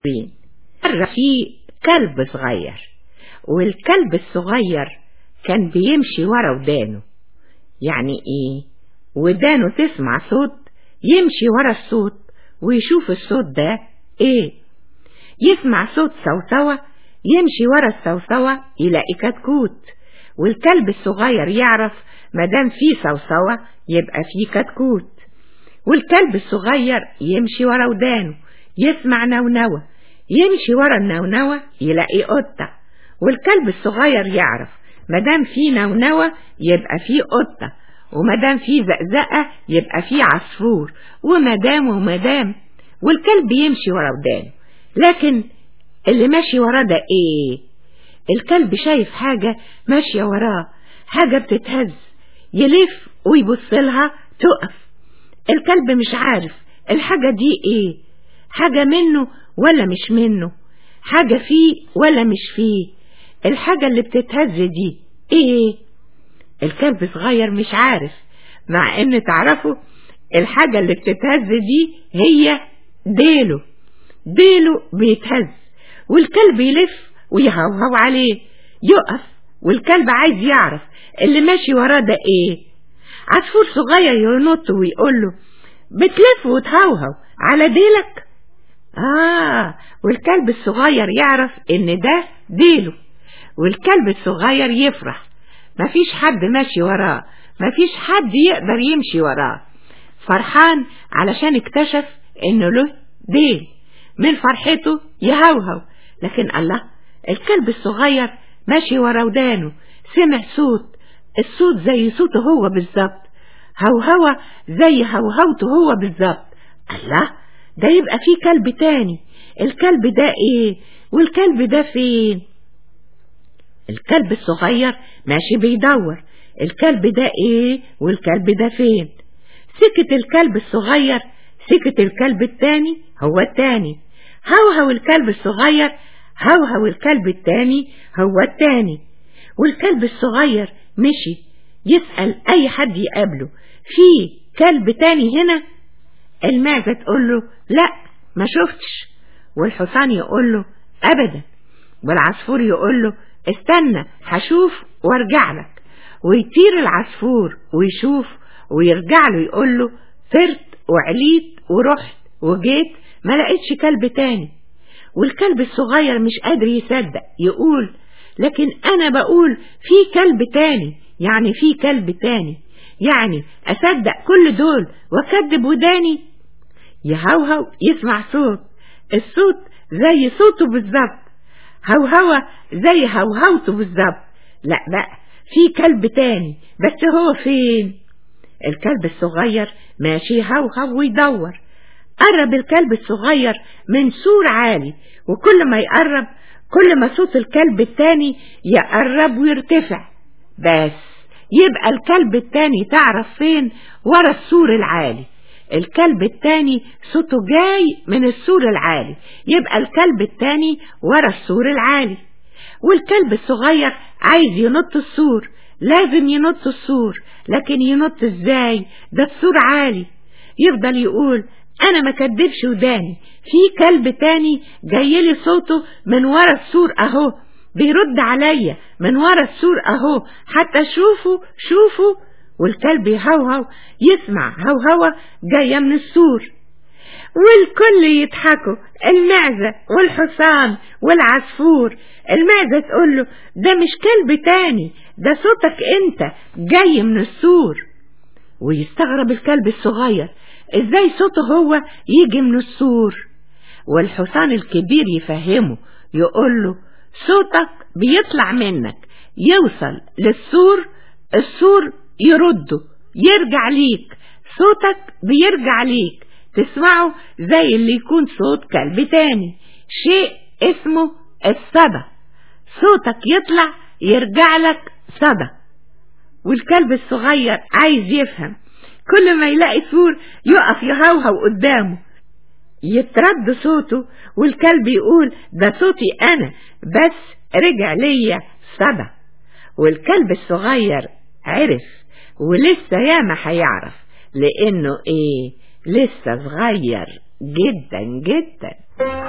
مرة في كلب صغير والكلب الصغير كان بيمشي ورا ودانه يعني ايه ودانه تسمع صوت يمشي ورا الصوت ويشوف الصوت ده ايه يسمع صوت صوصوة يمشي ورا الصوصوة يلاقي كتكوت والكلب الصغير يعرف مادام في صوصوة يبقى في كتكوت والكلب الصغير يمشي ورا ودانه يسمع نونوة يمشي ورا النونوة يلاقي قطة والكلب الصغير يعرف مادام في نونوة يبقى في قطة ومادام في زقزقة يبقى في عصفور ومدام ومدام والكلب يمشي ورا ودانه لكن اللي ماشي وراه ده ايه الكلب شايف حاجة ماشية وراه حاجة بتتهز يلف ويبص لها تقف الكلب مش عارف الحاجة دي ايه حاجة منه ولا مش منه حاجة فيه ولا مش فيه الحاجة اللي بتتهز دي ايه الكلب صغير مش عارف مع ان تعرفوا الحاجة اللي بتتهز دي هي ديله ديله بيتهز والكلب يلف ويهوهو عليه يقف والكلب عايز يعرف اللي ماشي وراه ده ايه عصفور صغير ينط ويقول له بتلف وتهوهو على ديلك آه والكلب الصغير يعرف إن ده ديله والكلب الصغير يفرح مفيش حد ماشي وراه مفيش حد يقدر يمشي وراه فرحان علشان اكتشف إنه له ديل من فرحته يهوهو لكن الله الكلب الصغير ماشي ورا ودانه سمع صوت الصوت زي صوته هو بالظبط هوهوة زي هوهوته هو بالظبط الله ده يبقى فيه كلب تاني الكلب ده ايه والكلب ده فين الكلب الصغير ماشي بيدور الكلب ده ايه والكلب ده فين سكت الكلب الصغير سكت الكلب التاني هو التاني هوهو الكلب الصغير هوهو الكلب التاني هو التاني والكلب الصغير مشي يسأل أي حد يقابله في كلب تاني هنا المعزة تقول له لا ما شفتش والحصان يقول له أبدا والعصفور يقول له استنى هشوف وارجع لك ويطير العصفور ويشوف ويرجع له يقول له طرت وعليت ورحت وجيت ما لقيتش كلب تاني والكلب الصغير مش قادر يصدق يقول لكن أنا بقول في كلب تاني يعني في كلب تاني يعني أصدق كل دول وأكدب وداني يهوهو يسمع صوت الصوت زي صوته بالظبط هوهوة زي هوهوته بالظبط لا بقى في كلب تاني بس هو فين الكلب الصغير ماشي هوهو ويدور قرب الكلب الصغير من سور عالي وكل ما يقرب كل ما صوت الكلب التاني يقرب ويرتفع بس يبقى الكلب التاني تعرف فين ورا السور العالي الكلب التاني صوته جاي من السور العالي يبقى الكلب التاني ورا السور العالي والكلب الصغير عايز ينط السور لازم ينط السور لكن ينط ازاي ده السور عالي يفضل يقول انا ما كدبش وداني في كلب تاني جايلي صوته من ورا السور اهو بيرد عليا من ورا السور اهو حتى شوفوا شوفوا والكلب يهوهو يسمع هوهوة جاية من السور والكل يضحكوا المعزة والحصان والعصفور المعزة تقول له ده مش كلب تاني ده صوتك انت جاي من السور ويستغرب الكلب الصغير ازاي صوته هو يجي من السور والحصان الكبير يفهمه يقول له صوتك بيطلع منك يوصل للسور السور يرده يرجع ليك صوتك بيرجع ليك تسمعه زي اللي يكون صوت كلب تاني شيء اسمه الصدى صوتك يطلع يرجع لك صدى والكلب الصغير عايز يفهم كل ما يلاقي سور يقف يهوهو قدامه يترد صوته والكلب يقول ده صوتي أنا بس رجع ليا صدى والكلب الصغير عرف ولسه ياما هيعرف لأنه إيه لسه صغير جدا جدا